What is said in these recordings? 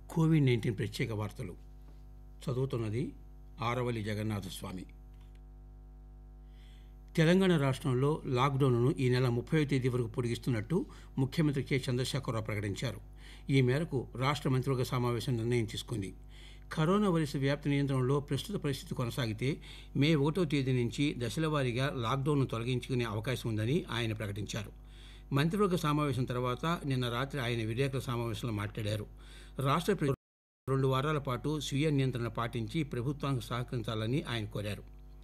Covid nineteen ప్రత్యేక వార్తలు చదువుతున్నది ఆరవల్లి జగన్నాథస్వామి తెలంగాణ రాష్ట్రంలో లాక్డౌన్ను ఈ నెల ముప్పై తేదీ వరకు పొడిగిస్తున్నట్టు ముఖ్యమంత్రి కె చంద్రశేఖరరావు ప్రకటించారు ఈ మేరకు రాష్ట్ర మంత్రివర్గ సమావేశం నిర్ణయం తీసుకుంది కరోనా వైరస్ వ్యాప్తి నియంత్రణలో ప్రస్తుత పరిస్థితి కొనసాగితే మే ఒకటో తేదీ నుంచి దశలవారీగా లాక్డౌన్ను తొలగించుకునే అవకాశం ఉందని ఆయన ప్రకటించారు మంత్రివర్గ సమావేశం తర్వాత నిన్న రాత్రి ఆయన విలేకరుల సమావేశంలో మాట్లాడారు రాష్ట్ర ప్ర- రెండు వారాల పాటు స్వీయ నియంత్రణ పాటించి ప్రభుత్వానికి సహకరించాలని ఆయన కోరారు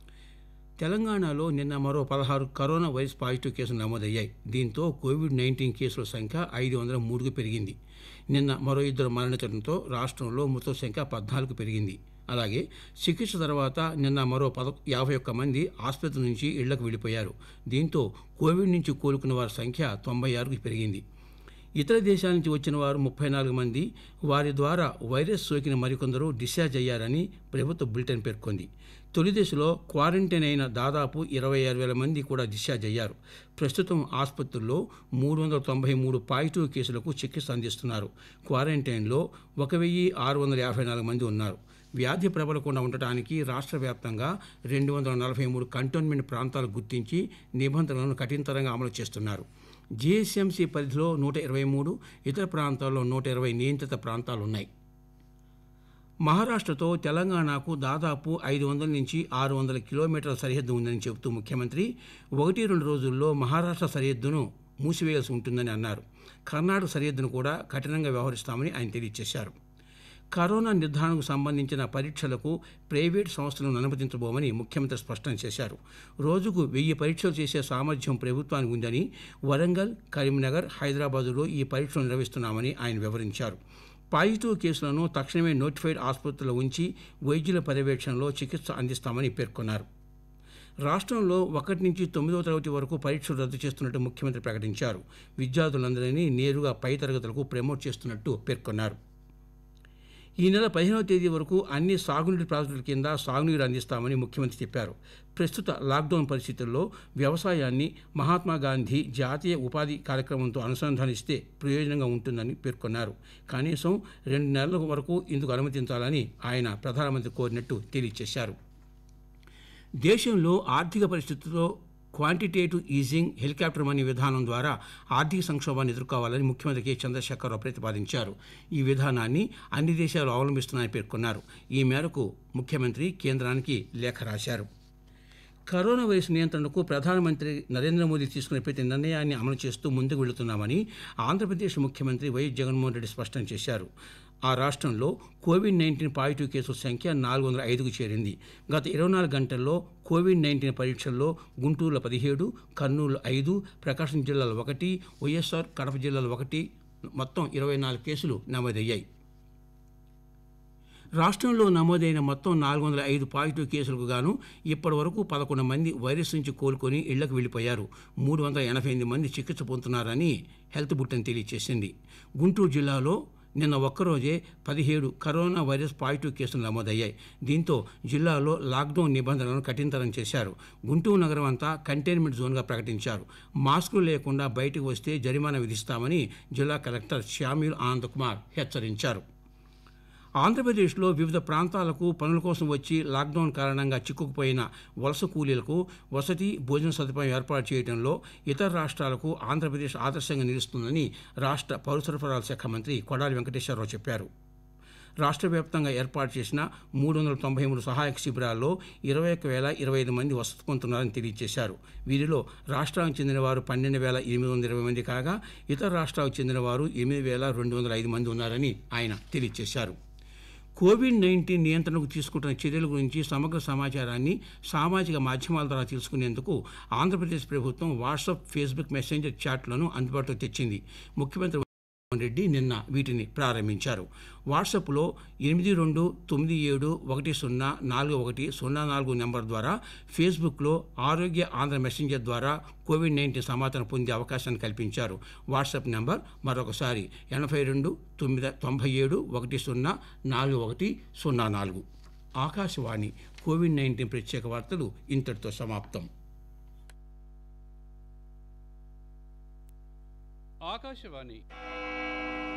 తెలంగాణలో నిన్న మరో పదహారు కరోనా వైరస్ పాజిటివ్ కేసులు నమోదయ్యాయి దీంతో కోవిడ్ నైన్టీన్ కేసుల సంఖ్య ఐదు వందల మూడుకు పెరిగింది నిన్న మరో ఇద్దరు మరణించడంతో రాష్ట్రంలో మృతుల సంఖ్య పద్నాలుగు పెరిగింది అలాగే చికిత్స తర్వాత నిన్న మరో పద యాభై ఒక్క మంది ఆసుపత్రి నుంచి ఇళ్లకు వెళ్ళిపోయారు దీంతో కోవిడ్ నుంచి కోలుకున్న వారి సంఖ్య తొంభై ఆరుకు పెరిగింది ఇతర దేశాల నుంచి వచ్చిన వారు ముప్పై నాలుగు మంది వారి ద్వారా వైరస్ సోకిన మరికొందరు డిశ్చార్జ్ అయ్యారని ప్రభుత్వ బులెటిన్ పేర్కొంది తొలి దశలో క్వారంటైన్ అయిన దాదాపు ఇరవై ఆరు వేల మంది కూడా డిశ్చార్జ్ అయ్యారు ప్రస్తుతం ఆసుపత్రుల్లో మూడు వందల తొంభై మూడు పాజిటివ్ కేసులకు చికిత్స అందిస్తున్నారు క్వారంటైన్లో ఒక వెయ్యి ఆరు వందల యాభై నాలుగు మంది ఉన్నారు వ్యాధి ప్రబలకుండా ఉండటానికి రాష్ట్ర వ్యాప్తంగా రెండు వందల నలభై మూడు కంటోన్మెంట్ ప్రాంతాలు గుర్తించి నిబంధనలను కఠినతరంగా అమలు చేస్తున్నారు జీఎస్ఎంసీ పరిధిలో నూట ఇరవై మూడు ఇతర ప్రాంతాల్లో నూట ఇరవై నియంత్రిత ప్రాంతాలు ఉన్నాయి మహారాష్ట్రతో తెలంగాణకు దాదాపు ఐదు వందల నుంచి ఆరు వందల కిలోమీటర్ల సరిహద్దు ఉందని చెబుతూ ముఖ్యమంత్రి ఒకటి రెండు రోజుల్లో మహారాష్ట్ర సరిహద్దును మూసివేయాల్సి ఉంటుందని అన్నారు కర్ణాటక సరిహద్దును కూడా కఠినంగా వ్యవహరిస్తామని ఆయన తెలియజేశారు కరోనా నిర్ధారణకు సంబంధించిన పరీక్షలకు ప్రైవేట్ సంస్థలను అనుమతించబోమని ముఖ్యమంత్రి స్పష్టం చేశారు రోజుకు వెయ్యి పరీక్షలు చేసే సామర్థ్యం ప్రభుత్వానికి ఉందని వరంగల్ కరీంనగర్ హైదరాబాదులో ఈ పరీక్షలు నిర్వహిస్తున్నామని ఆయన వివరించారు పాజిటివ్ కేసులను తక్షణమే నోటిఫైడ్ ఆసుపత్రుల్లో ఉంచి వైద్యుల పర్యవేక్షణలో చికిత్స అందిస్తామని పేర్కొన్నారు రాష్ట్రంలో ఒకటి నుంచి తొమ్మిదవ తరగతి వరకు పరీక్షలు రద్దు చేస్తున్నట్టు ముఖ్యమంత్రి ప్రకటించారు విద్యార్థులందరినీ నేరుగా పై తరగతులకు ప్రమోట్ చేస్తున్నట్టు పేర్కొన్నారు ఈ నెల పదిహేనవ తేదీ వరకు అన్ని సాగునీటి ప్రాజెక్టుల కింద సాగునీరు అందిస్తామని ముఖ్యమంత్రి చెప్పారు ప్రస్తుత లాక్డౌన్ పరిస్థితుల్లో వ్యవసాయాన్ని మహాత్మా గాంధీ జాతీయ ఉపాధి కార్యక్రమంతో అనుసంధానిస్తే ప్రయోజనంగా ఉంటుందని పేర్కొన్నారు కనీసం రెండు నెలల వరకు ఇందుకు అనుమతించాలని ఆయన ప్రధానమంత్రి కోరినట్టు తెలియజేశారు దేశంలో ఆర్థిక పరిస్థితుల్లో క్వాంటిటేటివ్ ఈజింగ్ హెలికాప్టర్ మనీ విధానం ద్వారా ఆర్థిక సంక్షోభాన్ని ఎదుర్కోవాలని ముఖ్యమంత్రి కె చంద్రశేఖరరావు ప్రతిపాదించారు ఈ విధానాన్ని అన్ని దేశాలు అవలంబిస్తున్నాయని పేర్కొన్నారు ఈ మేరకు ముఖ్యమంత్రి కేంద్రానికి లేఖ రాశారు కరోనా వైరస్ నియంత్రణకు ప్రధానమంత్రి నరేంద్ర మోదీ తీసుకునే ప్రతి నిర్ణయాన్ని అమలు చేస్తూ ముందుకు వెళుతున్నామని ఆంధ్రప్రదేశ్ ముఖ్యమంత్రి వైఎస్ జగన్మోహన్ రెడ్డి స్పష్టం చేశారు ఆ రాష్ట్రంలో కోవిడ్ నైన్టీన్ పాజిటివ్ కేసుల సంఖ్య నాలుగు వందల ఐదుకు చేరింది గత ఇరవై నాలుగు గంటల్లో కోవిడ్ నైన్టీన్ పరీక్షల్లో గుంటూరులో పదిహేడు కర్నూలు ఐదు ప్రకాశం జిల్లాలో ఒకటి వైఎస్ఆర్ కడప జిల్లాలో ఒకటి మొత్తం ఇరవై నాలుగు కేసులు నమోదయ్యాయి రాష్ట్రంలో నమోదైన మొత్తం నాలుగు వందల ఐదు పాజిటివ్ కేసులకు గాను ఇప్పటి వరకు పదకొండు మంది వైరస్ నుంచి కోలుకొని ఇళ్లకు వెళ్లిపోయారు మూడు వందల ఎనభై ఎనిమిది మంది చికిత్స పొందుతున్నారని హెల్త్ బులెటిన్ తెలియజేసింది గుంటూరు జిల్లాలో నిన్న ఒక్కరోజే పదిహేడు కరోనా వైరస్ పాజిటివ్ కేసులు నమోదయ్యాయి దీంతో జిల్లాలో లాక్డౌన్ నిబంధనలను కఠినతరం చేశారు గుంటూరు నగరం అంతా కంటైన్మెంట్ జోన్గా ప్రకటించారు మాస్కులు లేకుండా బయటకు వస్తే జరిమానా విధిస్తామని జిల్లా కలెక్టర్ శ్యామ్యుల్ ఆనంద్ కుమార్ హెచ్చరించారు ఆంధ్రప్రదేశ్లో వివిధ ప్రాంతాలకు పనుల కోసం వచ్చి లాక్డౌన్ కారణంగా చిక్కుకుపోయిన వలస కూలీలకు వసతి భోజన సదుపాయం ఏర్పాటు చేయడంలో ఇతర రాష్ట్రాలకు ఆంధ్రప్రదేశ్ ఆదర్శంగా నిలుస్తుందని రాష్ట్ర పౌర సరఫరాల శాఖ మంత్రి కొడాలి వెంకటేశ్వరరావు చెప్పారు రాష్ట్ర వ్యాప్తంగా ఏర్పాటు చేసిన మూడు వందల తొంభై మూడు సహాయక శిబిరాల్లో ఇరవై ఒక్క వేల ఇరవై ఐదు మంది వసతి పొందుతున్నారని తెలియజేశారు వీరిలో రాష్ట్రానికి చెందిన వారు పన్నెండు వేల ఎనిమిది వందల ఇరవై మంది కాగా ఇతర రాష్ట్రాలకు చెందిన వారు ఎనిమిది వేల రెండు వందల ఐదు మంది ఉన్నారని ఆయన తెలియజేశారు కోవిడ్ నైన్టీన్ నియంత్రణకు తీసుకుంటున్న చర్యల గురించి సమగ్ర సమాచారాన్ని సామాజిక మాధ్యమాల ద్వారా తెలుసుకునేందుకు ఆంధ్రప్రదేశ్ ప్రభుత్వం వాట్సాప్ ఫేస్బుక్ మెసెంజర్ చాట్లను అందుబాటులోకి తెచ్చింది ముఖ్యమంత్రి జగన్మోహన్ రెడ్డి నిన్న వీటిని ప్రారంభించారు వాట్సాప్లో ఎనిమిది రెండు తొమ్మిది ఏడు ఒకటి సున్నా నాలుగు ఒకటి సున్నా నాలుగు నెంబర్ ద్వారా ఫేస్బుక్లో ఆరోగ్య ఆంధ్ర మెసెంజర్ ద్వారా కోవిడ్ నైన్టీన్ సమాచారం పొందే అవకాశాన్ని కల్పించారు వాట్సాప్ నెంబర్ మరొకసారి ఎనభై రెండు తొమ్మిది తొంభై ఏడు ఒకటి సున్నా నాలుగు ఒకటి సున్నా నాలుగు ఆకాశవాణి కోవిడ్ నైన్టీన్ ప్రత్యేక వార్తలు ఇంతటితో సమాప్తం ఆకాశవాణి